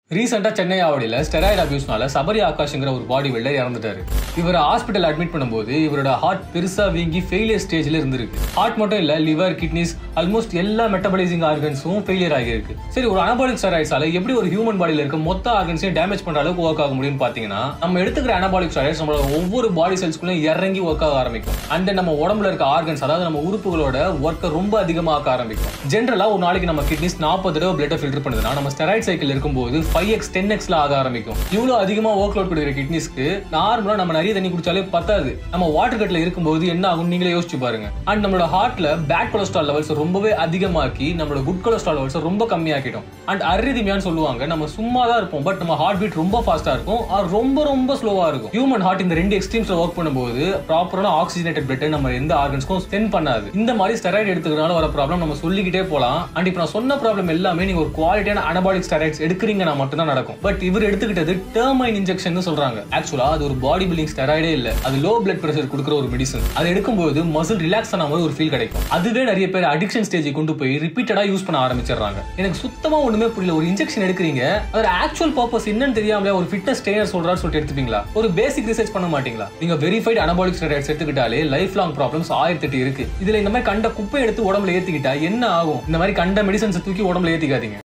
ரீசெண்டா சென்னை ஆவடியில ஸ்டெராய்டு அபியூஸ்னால சபரி ஆகாஷ்ங்கிற ஒரு பாடி பில்டர் இறந்துட்டாரு இவரை ஹாஸ்பிட்டல் அட்மிட் பண்ணும்போது இவரோட ஹார்ட் பெருசா வீங்கி ஃபெயிலியர் ஸ்டேஜ்ல இருந்திருக்கு ஹார்ட் மட்டும் இல்ல லிவர் கிட்னிஸ் ஆல்மோஸ்ட் எல்லா மெட்டபலைசிங் ஆர்கன்ஸும் ஃபெயிலியர் ஆகியிருக்கு சரி ஒரு அனபாலிக் ஸ்டெராய்ட்ஸால எப்படி ஒரு ஹியூமன் பாடியில இருக்க மொத்த ஆர்கன்ஸையும் டேமேஜ் பண்ற அளவுக்கு ஒர்க் ஆக முடியும்னு பாத்தீங்கன்னா நம்ம எடுத்துக்கிற அனபாலிக் ஸ்டெராய்ட்ஸ் நம்மளோட ஒவ்வொரு பாடி செல்ஸ்குள்ளயும் இறங்கி ஒர்க் ஆக ஆரம்பிக்கும் அண்ட் நம்ம உடம்புல இருக்க ஆர்கன்ஸ் அதாவது நம்ம உறுப்புகளோட ஒர்க்கை ரொம்ப அதிகமாக்க ஆரம்பிக்கும் ஜென்ரலா ஒரு நாளைக்கு நம்ம கிட்னிஸ் நாற்பது தடவை பிளட்டை ஃபில்டர் பண்ணுதுன்னா நம்ம ஸ்டெராய்ட் சைக்கிள் இருக்கும்போது ஃபைவ் எக்ஸ் டென் எக்ஸ்ல ஆக ஆரம்பிக்கும் இவ்வளவு அதிகமா ஒர்க் லோட் கொடுக்குற கிட்னிஸ்க்கு நார்மலா நம்ம நிறைய தண்ணி குடிச்சாலே பத்தாது நம்ம வாட்டர் கட்ல இருக்கும்போது என்ன ஆகும் நீங்களே யோசிச்சு பாருங்க அண்ட் நம்மளோட ஹார்ட்ல பேட் கொலஸ்ட்ரால் லெவல்ஸ் ரொம்பவே அதிகமாக்கி நம்மளோட குட் கொலஸ்ட்ரால் லெவல்ஸ் ரொம்ப கம்மியாக்கிடும் அண்ட் அரிதிமியான்னு சொல்லுவாங்க நம்ம சும்மா தான் இருப்போம் பட் நம்ம ஹார்ட் பீட் ரொம்ப ஃபாஸ்டா இருக்கும் or ரொம்ப ரொம்ப ஸ்லோவா இருக்கும் ஹியூமன் ஹார்ட் இந்த ரெண்டு எக்ஸ்ட்ரீம்ஸ்ல ஒர்க் பண்ணும்போது ப்ராப்பரான ஆக்சிஜனேட்டட் பிளட் நம்ம எந்த ஆர்கன்ஸ்க்கும் சென்ட் பண்ணாது இந்த மாதிரி ஸ்டெராய்டு எடுத்துக்கிறனால வர ப்ராப்ளம் நம்ம சொல்லிக்கிட்டே போலாம் அண்ட் இப்போ நான் சொன்ன ப்ராப்ளம் எல்லாமே நீங்க ஒரு குவாலிட்டியான அனபாலிக் ஸ்டெராய்ட்ஸ் எடுக்கிறீங்கன்னா மட்டும்தான் நடக்கும் பட் இவர் எடுத்துக்கிட்டது டெர்மைன் இன்ஜெக்ஷன் சொல்றாங்க ஆக்சுவலா அது ஒரு பாடி பில்டிங் ஸ்டெராய்டே இல்ல அது லோ பிளட் பிரஷர் கொடுக்குற ஒரு மெடிசன் அது எடுக்கும்போது மசில் ரிலாக்ஸ் ஆன மாதிரி ஒரு ஃபீல் கிடைக்கும் அதுவே நிறைய பேர் அடிக்ஷன் ஸ்டேஜ் கொண்டு போய் ரிப்பீட்டடா யூஸ் பண்ண ஆரம்பிச்சிடுறாங்க எனக்கு சுத்தமா ஒண்ணுமே புரியல ஒரு இன்ஜெக்ஷன் எடுக்கிறீங்க அதோட ஆக்சுவல் பர்பஸ் என்னன்னு தெரியாமலே ஒரு ஃபிட்னஸ் ட்ரெயினர் சொல்றாரு சொல்லிட்டு எடுத்துப்பீங்களா ஒரு பேசிக் ரிசர்ச் பண்ண மாட்டீங்களா நீங்க வெரிஃபைட் அனபாலிக் ஸ்டெராய்ட்ஸ் எடுத்துக்கிட்டாலே லைஃப் லாங் ப்ராப்ளம்ஸ் ஆயிரத்தி எட்டு இருக்கு இதுல இந்த மாதிரி கண்ட குப்பை எடுத்து உடம்புல ஏத்திக்கிட்டா என்ன ஆகும் இந்த மாதிரி கண்ட மெடிசன்ஸ் தூக்கி உடம்புல ஏத்திக்காதீங்க